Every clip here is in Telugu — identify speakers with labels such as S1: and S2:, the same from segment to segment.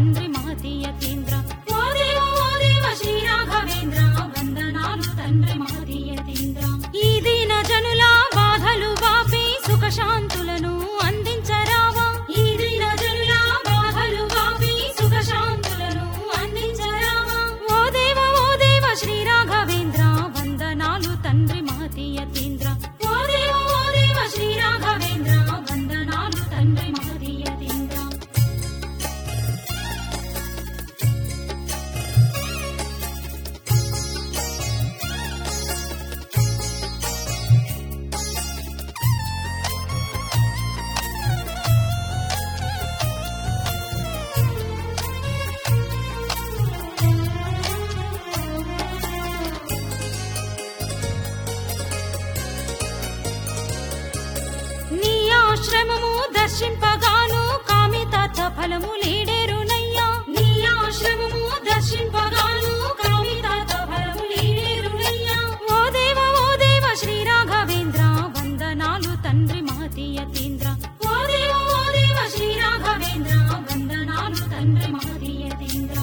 S1: తండ్రి మహతీయతీంద్ర ఓ దేవ ఓ దేవ శ్రీ రాఘవేంద్ర వందనాలు తండ్రి మహతీయతీంద్ర ఈ దీన జనుల బాధలు బాపి సుఖ శాంతులను అందించరావా ఈ దీన జనుల బాధలు బాపి సుఖ శాంతులను అందించరావా ఓ దేవ ఓ దేవ శ్రీ రాఘవేంద్ర వందనాలు తండ్రి మహతీయతీంద్ర ఓ దేవ ఓ దేవ శ్రీ రాఘవేంద్ర వందనాలు తండ్రి మహతీయతీంద్ర నీ ఆశ్రమము దర్శింపగాను కామితార్థ ఫలము లీడేరునయ్యా నీ ఆశ్రమము దర్శింపగాను కామితార్థ ఫలము లీడేరునయ్యా ఓ దేవ ఓ దేవ శ్రీ రాఘవేంద్ర వందనాలు తండ్రి మహతీయతీంద్ర ఓ దేవ ఓ దేవ శ్రీ రాఘవేంద్ర వందనాలు తండ్రి మహతీయతీంద్ర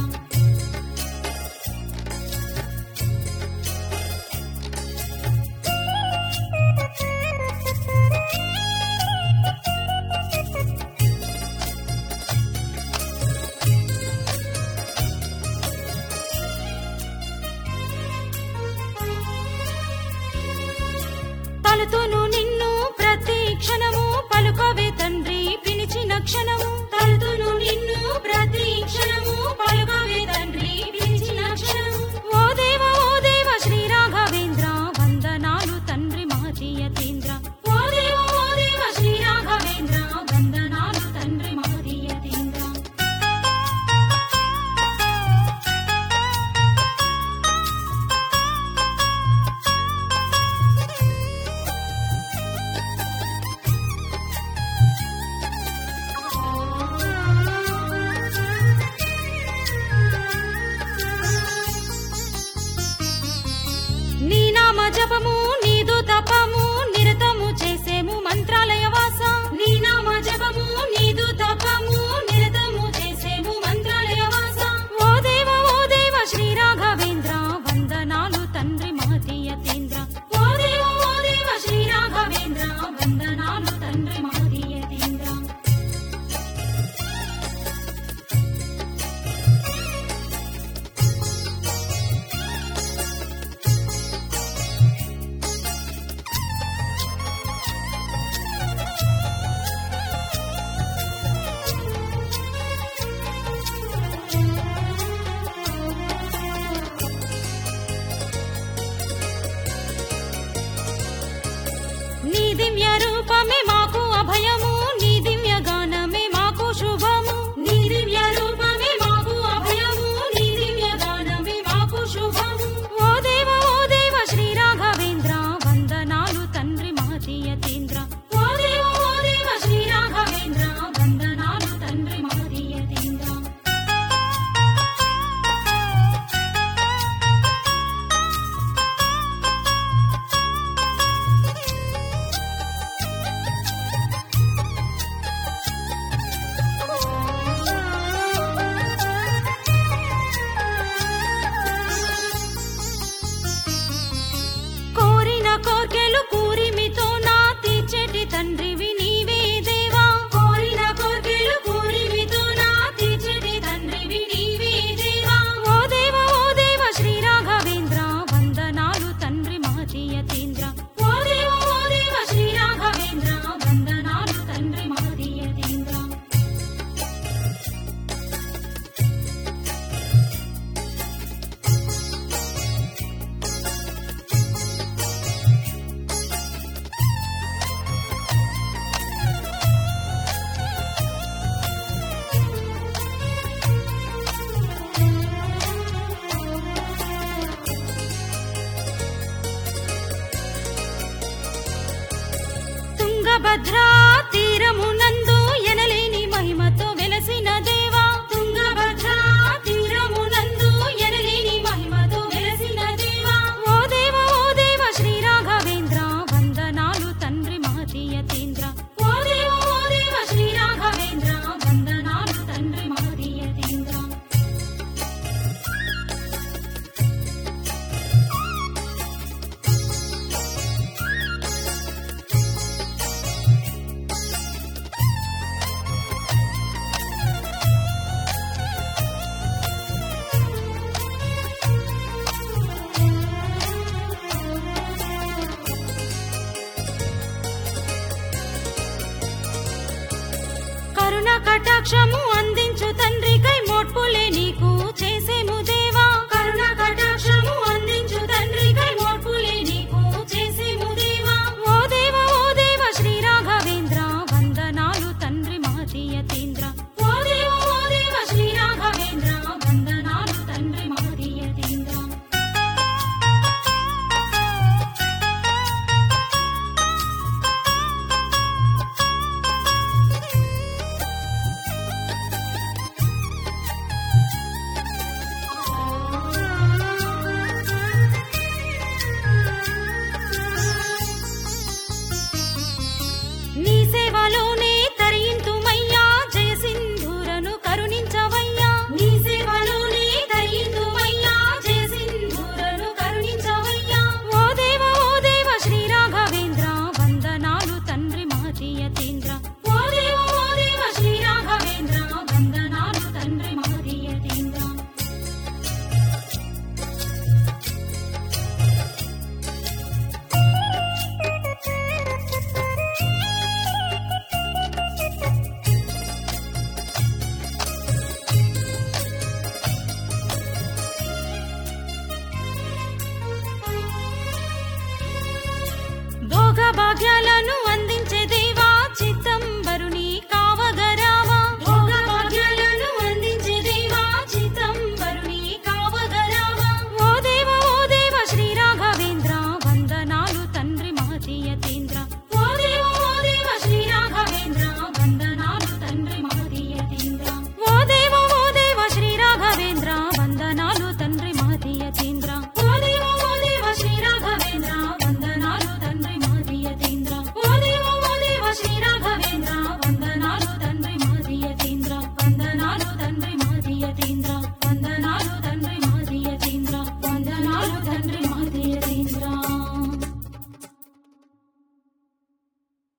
S1: తలుతును నిన్ను ప్రతి క్షణము పలుకవే తండ్రి పిలిచిన క్షణము తలుతును నిన్ను ప్రతి క్షణము పలుకవే తండ్రి పిలిచిన క్షణము ఓ దేవ ఓ దేవ శ్రీ రాఘవేంద్ర వందనాలు తండ్రి మహతీయతీంద్ర ఓ దేవ ఓ దేవ శ్రీ రాఘవేంద్ర వందనాలు తండ్రి మహతీయతీంద్ర నీ నామ జపము నీదు తపము నిరతము చేసేము మంత్రాలయ వాస నీ నామ జపము నీదు తపము నిరతము చేసేము మంత్రాలయ వాస ఓ దేవ ఓ దేవ శ్రీ రాఘవేంద్ర వందనాలు తండ్రి మహతీయతీంద్ర ఓ దేవ ఓ దేవ శ్రీ రాఘవేంద్ర వందనాలు తండ్రి మహతీయతీంద్ర నీ దివ్య రూపమే మాకు అభయము నీ దివ్య గానమే మాకు శుభము నీ దివ్య రూపమే మాకు అభయము నీ దివ్య గానమే మాకు శుభము ఓ దేవ ఓ దేవ శ్రీ రాఘవేంద్ర వందనాలు తండ్రి మహతీయతీంద్ర ఓ దేవ ఓ దేవ శ్రీ రాఘవేంద్ర వందనాలు తండ్రి మహతీయతీంద్ర కోరిన కోర్కెలు కూరిమితో నా తీర్చేటి తండ్రివి నీవే దేవా కోరిన కోర్కెలు కూరిమితో నా తీర్చేటి తండ్రివి నీవే దేవా ఓ దేవ ఓ దేవ శ్రీ రాఘవేంద్ర వందనాలు తండ్రి మహతీయతీంద్ర ఓ దేవ ఓ దేవ శ్రీ రాఘవేంద్ర వందనాలు తండ్రి మహతీయతీంద్ర తుంగభద్రా తీరమునందు ఎనలేని మహిమతో వెలసిన దేవా తుంగభద్రా తీరమునందు ఎనలేని మహిమతో వెలసిన దేవా ఓ దేవ ఓ దేవ శ్రీ రాఘవేంద్ర వందనాలు తండ్రి మహతీయతీంద్ర ఓ దేవ ఓ దేవ శ్రీ రాఘవేంద్ర వందనాలు తండ్రి మహతీయతీంద్ర కటాక్షము అందించు తండ్రి కై మోట్పులే నీకు చేసేము దేవా కరుణ కటాక్షము అందించు తండ్రి కై మోట్పులే నీకు చేసేము దేవా ఓ దేవ ఓ దేవ శ్రీ రాఘవేంద్ర వందనాలు తండ్రి మహతీయతీంద్ర ఓ దేవ ఓ దేవ శ్రీ రాఘవేంద్ర వందనాలు తండ్రి మహతీయతీంద్ర నీ సేవలోనే తరింతుమయ్యా జయ సింధూరను కరుణించవయ్యా నీ సేవలోనే తరింతుమయ్యా జయ సింధూరను కరుణించవయ్యా ఓ దేవ ఓ దేవ శ్రీ రాఘవేంద్ర వందనాలు తండ్రి మహతీయతీంద్ర ఓ దేవ ఓ దేవ శ్రీ రాఘవేంద్ర వందనాలు తండ్రి మహతీయతీంద్ర భోగ భాగ్య